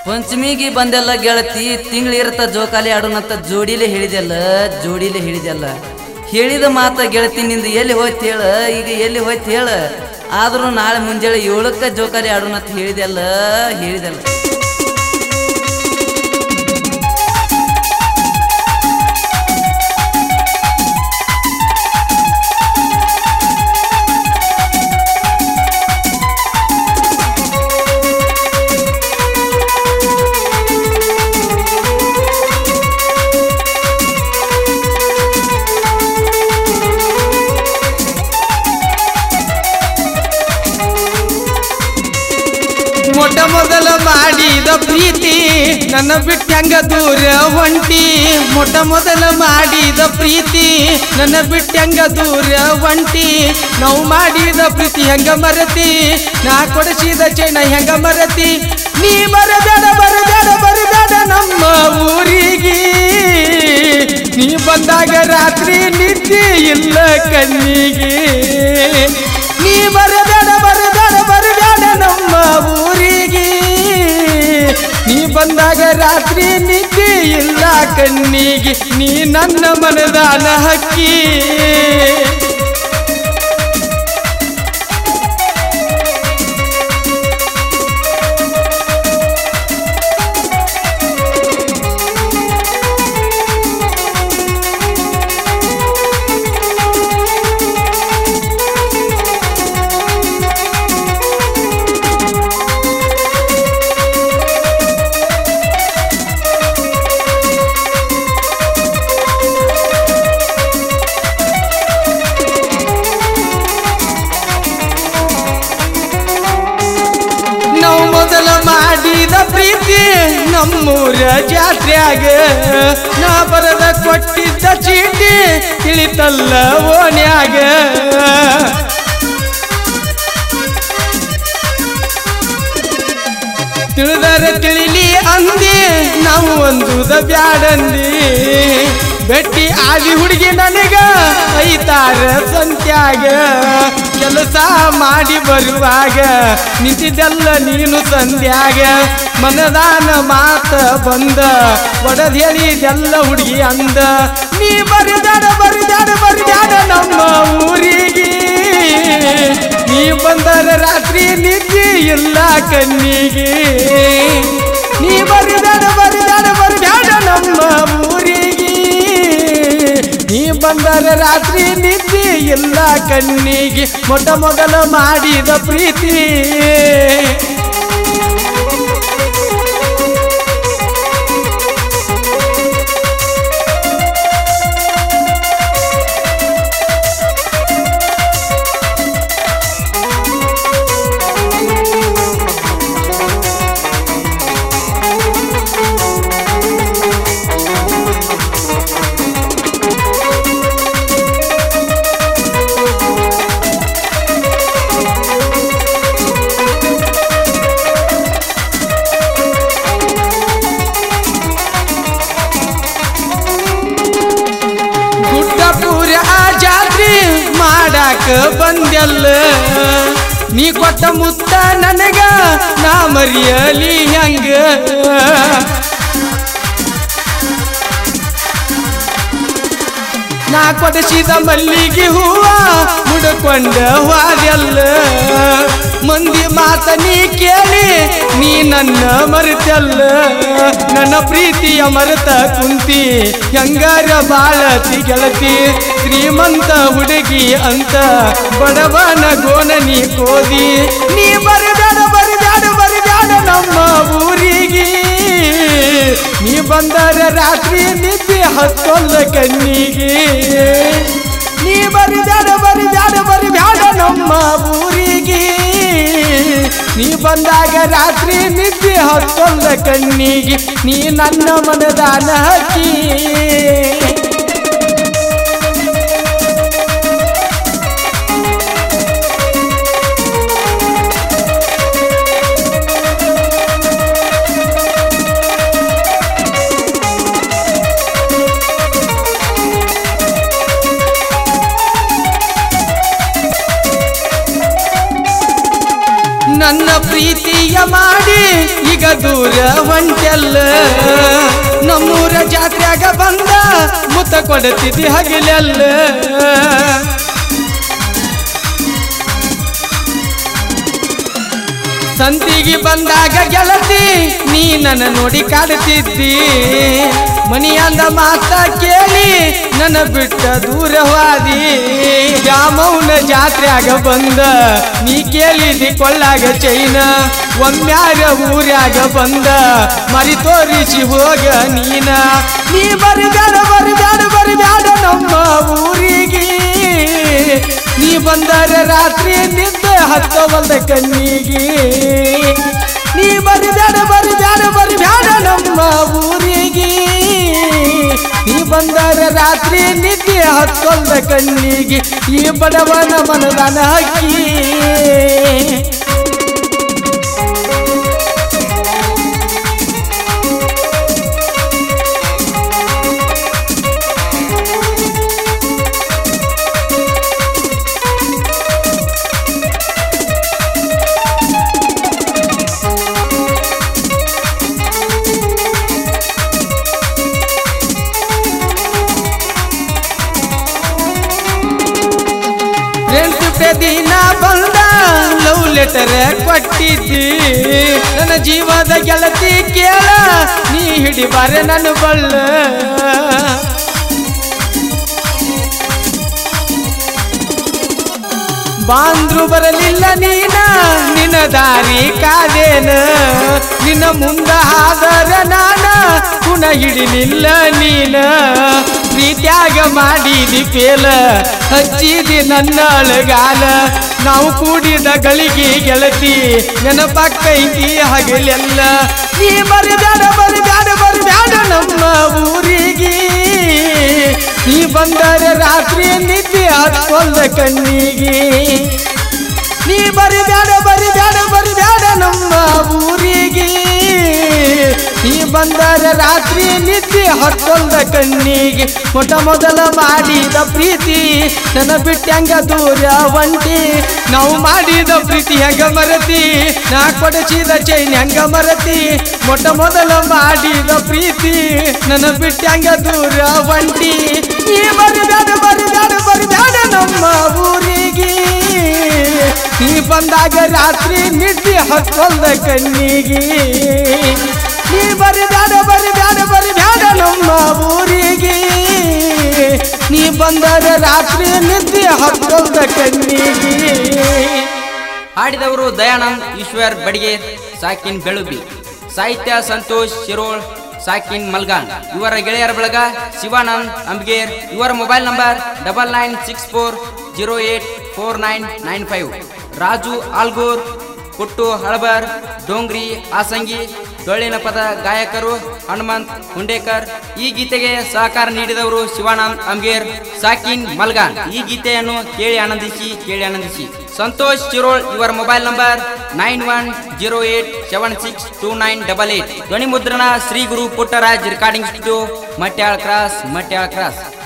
ಪಂಚಮಿಗೆ ಬಂದೆಲ್ಲ ಗೆಳತಿ ತಿಂಗಳಿರ್ತ ಜೋಕಾಲಿ ಆಡೋಣಂತ ಜೋಡಿಲೆ ಹೇಳಿದೆಲ್ಲ ಜೋಡಿಲೆ ಹೇಳಿದೆಲ್ಲ ಹೇಳಿದ ಮಾತ ಗೆಳತಿ ನಿಂದ ಎಲ್ಲಿ ಹೋಯ್ತು ಹೇಳ ಈಗ ಎಲ್ಲಿ ಹೋಯ್ತು ಹೇಳ ಆದ್ರೂ ನಾಳೆ ಮುಂಜಾನೆ ಏಳಕ್ಕ ಜೋಕಾಲಿ ಆಡೋಣಂತ ಹೇಳಿದೆಲ್ಲ ಹೇಳಿದೆಲ್ಲ ಮೊಟ್ಟ ಮೊದಲ ಮಾಡಿದ ಪ್ರೀತಿ ನನ್ನ ಬಿಟ್ಟಂಗ ದೂರ ಒಂಟಿ ಮೊಟ್ಟ ಮೊದಲ ಮಾಡಿದ ಪ್ರೀತಿ ನನ್ನ ಬಿಟ್ಟಂಗ ದೂರ ಒಂಟಿ ನಾವು ಮಾಡಿದ ಪ್ರೀತಿ ಹೆಂಗ ಮರತಿ ನಾ ಕೊಡಿಸಿದ ಚೈನ ಹೆಂಗ ಮರತಿ ನೀ ಬರಬೇಡ ಬರಬೇಡ ಬರಬೇಡ ನಮ್ಮ ಊರಿಗೆ ನೀ ಬಂದಾಗ ರಾತ್ರಿ ನಿದ್ದೆ ಇಲ್ಲ ಕಣ್ಣಿಗೆ ನೀ ಬರಬೇಡ ಬರಬೇಡ ಬರಬೇಡ ನಮ್ಮ ಊರಿಗೆ ನೀ ಬಂದಾಗ ರಾತ್ರಿ ನಿದ್ದೆ ಇಲ್ಲ ಕಣ್ಣಿಗೆ ನೀ ನನ್ನ ಮನದಾನ ಹಕ್ಕಿ ನಾವು ಮೊದಲ ಮಾಡಿದ ಪ್ರೀತಿ ನಮ್ಮೂರ ಜಾತ್ರ್ಯಾಗ ನಾ ಬರದ ಕೊಟ್ಟಿದ್ದ ಚೀಟಿ ತಿಳಿತಲ್ಲ ಓಣ್ಯಾಗ ತಿಳಿದರೆ ತಿಳಿಲಿ ಅಂದಿ ನಾವು ಒಂದುದ ಬ್ಯಾಡಂದಿ ಬೆಟ್ಟಿ ಆದಿ ಹುಡುಗಿ ನನಗ ಐತಾರ ಸಂತ್ಯಾಗ ಕೆಲಸ ಮಾಡಿ ಬರುವಾಗ ನಿಂತಿದ್ದೆಲ್ಲ ನೀನು ಸಂಧ್ಯಾಗ ಮನದಾನ ಮಾತ ಬಂದ ಒಡದೇರಿದೆಲ್ಲ ಹುಡುಗಿ ಅಂದ ನೀ ಬರಿದಾಡ ಬರಿದಾಡ ಬರಿದಾಡ ನಮ್ಮ ಊರಿಗೆ ನೀ ಬಂದರ ರಾತ್ರಿ ನಿದ್ದೆ ಇಲ್ಲ ಕಣ್ಣಿಗೆ ನೀ ಬರಿದಾಡ ಬರಿದಾಡ ಬರಿದಾಡ ನಮ್ಮ ಊರಿಗೆ ನೀ ಬಂದರ ರಾತ್ರಿ ನಿದ್ದೆ ಇಲ್ಲ ಕಣ್ಣಿಗೆ ಮೊಟ್ಟ ಮೊದಲ ಮಾಡಿದ ಪ್ರೀತಿ ಗುಡ್ಡಪುರ ಆ ಜಾತ್ರೆ ಮಾಡಾಕ ಬಂದೆಲ್ಲ ನೀ ಕೊಟ್ಟ ಮುತ್ತ ನನಗ ನಾ ಮರಿಯಲಿ ಹೆಂಗ ನಾ ಕೊಡಿಸಿದ ಮಲ್ಲಿಗೆ ಹೂವ ಮುಡ್ಕೊಂಡ ಹೋದೆಲ್ಲ ಮಂದಿ ಮಾತ ನೀ ಕೇಳಿ ನೀ ನನ್ನ ಮರೆತಲ್ಲ ನನ್ನ ಪ್ರೀತಿಯ ಮರೆತ ಕುಂತಿ ಹೆಂಗಾರ ಬಾಳತಿ ಗೆಳತಿ ಶ್ರೀಮಂತ ಹುಡುಗಿ ಅಂತ ಬಡವನ ಗೋನ ನೀ ಕೋದಿ ನೀ ಬರದಾಡ ಬರದಾಡ ಬರದಾಡ ನಮ್ಮ ಊರಿಗೆ ನೀ ಬಂದರ ರಾತ್ರಿ ನಿದ್ದೆ ಹತ್ತೊಲ್ಲ ಕಣ್ಣಿಗೆ ನೀ ಬರಿದಾಡ ಬರಿದಾಡ ಬರಿದಾಡ ನಮ್ಮ ಊರಿಗೆ ನೀ ಬಂದಾಗ ರಾತ್ರಿ ನಿದ್ದೆ ಹತ್ತೊಲ್ಲ ಕಣ್ಣಿಗೆ ನೀ ನನ್ನ ಮನದಾನ ಹಕ್ಕಿ ನನ್ನ ಪ್ರೀತಿಯ ಮಾಡಿ ಈಗ ದೂರ ಹೊಂಟೆಲ್ಲ ನಮ್ಮೂರ ಜಾತ್ರೆಯಾಗ ಬಂದ ಮುತ್ತ ಕೊಡತಿದ್ದಿ ಹಗಲೆಲ್ಲ ಸಂತಿಗೆ ಬಂದಾಗ ಗೆಳತಿ ನೀ ನನ್ನ ನೋಡಿ ಕಾಡುತ್ತಿದ್ದಿ ಮನಿಯಂದ ಮಾತ ಕೇಳಿ ನನ್ನ ಬಿಟ್ಟ ದೂರ ಹೋದಿ ಜಾಮೌನ ಜಾತ್ರೆಯಾಗ ಬಂದ ನೀ ಕೇಳಿದಿ ಕೊಳ್ಳಾಗ ಚೈನ ಒಮ್ಮ್ಯಾಗ ಊರ್ಯಾಗ ಬಂದ ಮರಿ ತೋರಿಸಿ ಹೋಗ ನೀನ ನೀ ಬರಿಬ್ಯಾಡ ಬರಿಬ್ಯಾಡ ಬರಿಬ್ಯಾಡ ನಮ್ಮ ಊರಿಗೆ ನೀ ಬಂದರೆ ರಾತ್ರಿ ನಿದ್ದೆ ಹತ್ತವಲ್ದ ಕಣ್ಣಿಗೆ ನೀ ಬರಿಬ್ಯಾಡ ಬರಿಬ್ಯಾಡ ಬರಿಬ್ಯಾಡ ನಮ್ಮ ಊರಿಗೆ ನೀ ಬಂದರೆ ರಾತ್ರಿ ನಿದ್ದೆ ಹತ್ತೊಲ್ದ ಕಣ್ಣಿಗೆ ಈ ಬಡವನ ಮನದಾನ ಹಕ್ಕಿ ಫ್ರೆಂಡ್ಸ್ ಪ್ರತಿದಿನ ಬಂದ ಲವ್ ಲೆಟರ್ ಕೊಟ್ಟಿದ್ದಿ ನನ್ನ ಜೀವದ ಗೆಳತಿ ಕೇಳ ನೀ ಹಿಡಿಬಾರೆ ನನ್ನ ಬಳ್ಳ ಬಾಂದ್ರು ಬರಲಿಲ್ಲ ನೀನ ನಿನ್ನ ದಾರಿ ಕಾದೇನ ನಿನ್ನ ಮುಂದ ಆದರ ನಾನ ಗುಣ ಹಿಡಿಲಿಲ್ಲ ನೀನ ಪ್ರೀತ್ಯಾಗ ಮಾಡಿದಿ ಪೇಲ ಹಚ್ಚಿದಿ ನನ್ನ ಅಳಗಾಲ ನಾವು ಕೂಡಿದ ಗಳಿಗೆ ಗೆಳತಿ ನೆನಪಕ್ಕೈತಿ ಹಗಲೆಲ್ಲ ನೀ ಬರಿಬ್ಯಾಡ ಬರಿಬ್ಯಾಡ ಬರಿಬ್ಯಾಡ ನಮ್ಮ ಊರಿಗೆ ನೀ ಬಂದರೆ ರಾತ್ರಿ ನಿದ್ದೆ ಹತ್ಕೊಂಡ ಕಣ್ಣಿಗೆ ನೀ ಬರಿಬ್ಯಾಡ ಬರಿಬ್ಯಾಡ ಬರಿಬ್ಯಾಡ ನಮ್ಮ ಊರಿಗೆ ನೀ ಬಂದರೆ ರಾತ್ರಿ ನಿದ್ದೆ ಹತ್ಕೊಂಡ ಕಣ್ಣಿಗೆ ಮೊಟ್ಟ ಮೊದಲ ಮಾಡಿದ ಪ್ರೀತಿ ನನ್ನ ಬಿಟ್ಟಂಗ ದೂರ ಒಂಟಿ ನಾವು ಮಾಡಿದ ಪ್ರೀತಿ ಹೆಂಗ ಮರತಿ ನಾ ಕೊಡಸಿದ ಚೈನ್ ಹೆಂಗ ಮರತಿ ಮೊಟ್ಟ ಮೊದಲ ಮಾಡಿದ ಪ್ರೀತಿ ನನ್ನ ಬಿಟ್ಟಂಗ ದೂರ ಒಂಟಿ ನೀ ಬರಿಬ್ಯಾಡ ಬರಿಬ್ಯಾಡ ಬರಿಬ್ಯಾಡ ನಮ್ಮ ಊರಿಗೆ ನೀ ಬಂದಾಗ ರಾತ್ರಿ ನಿದ್ದೆ ಹತ್ಕೊಂಡ ಕಣ್ಣಿಗೆ ನೀ ಬರಿಬ್ಯಾಡ ಬರಿಬ್ಯಾಡ ಬರಿಬ್ಯಾಡ ನಮ್ಮ ಊರಿಗೆ ನೀ ಬಂದಾಗ ರಾತ್ರಿ ನಿದ್ದೆ ಹತ್ಕೊಂಡ ಕಣ್ಣಿಗೆ ಹಾಡಿದವರು ದಯಾನಂದ್ ಈಶ್ವರ್ ಬಡಿಗೆ ಸಾಕಿನ್ ಬೆಳುಬಿ ಸಾಹಿತ್ಯ ಸಂತೋಷ್ ಶಿರೋಳ್ ಸಾಕಿನ್ ಮಲ್ಗಾನ್ ಇವರ ಗೆಳೆಯರ ಬಳಗ ಶಿವಾನಂದ್ ಅಂಬಿಗೇರ್ ಇವರ mobile number double nine six four zero eight four nine nine five Raju Algur Puttu Halabar Dongri Asangi ಡೊಳ್ಳಿನ ಪದ ಗಾಯಕರು ಹನುಮಂತ್ ಹುಂಡೇಕರ್ ಈ ಗೀತೆಗೆ ಸಹಕಾರ ನೀಡಿದವರು ಶಿವಾನಂದ್ ಅಂಗೇರ್ ಸಾಕಿನ್ ಮಲ್ಗಾನ್ ಈ ಗೀತೆಯನ್ನು ಕೇಳಿ ಆನಂದಿಸಿ ಕೇಳಿ ಆನಂದಿಸಿ ಸಂತೋಷ್ ಚಿರೋಳ್ ಇವರ mobile number nine one zero eight seven six two nine double eight ಧ್ವನಿ ಮುದ್ರಣ Shri Guru Puttaraj recording studio Matyal cross Matyal cross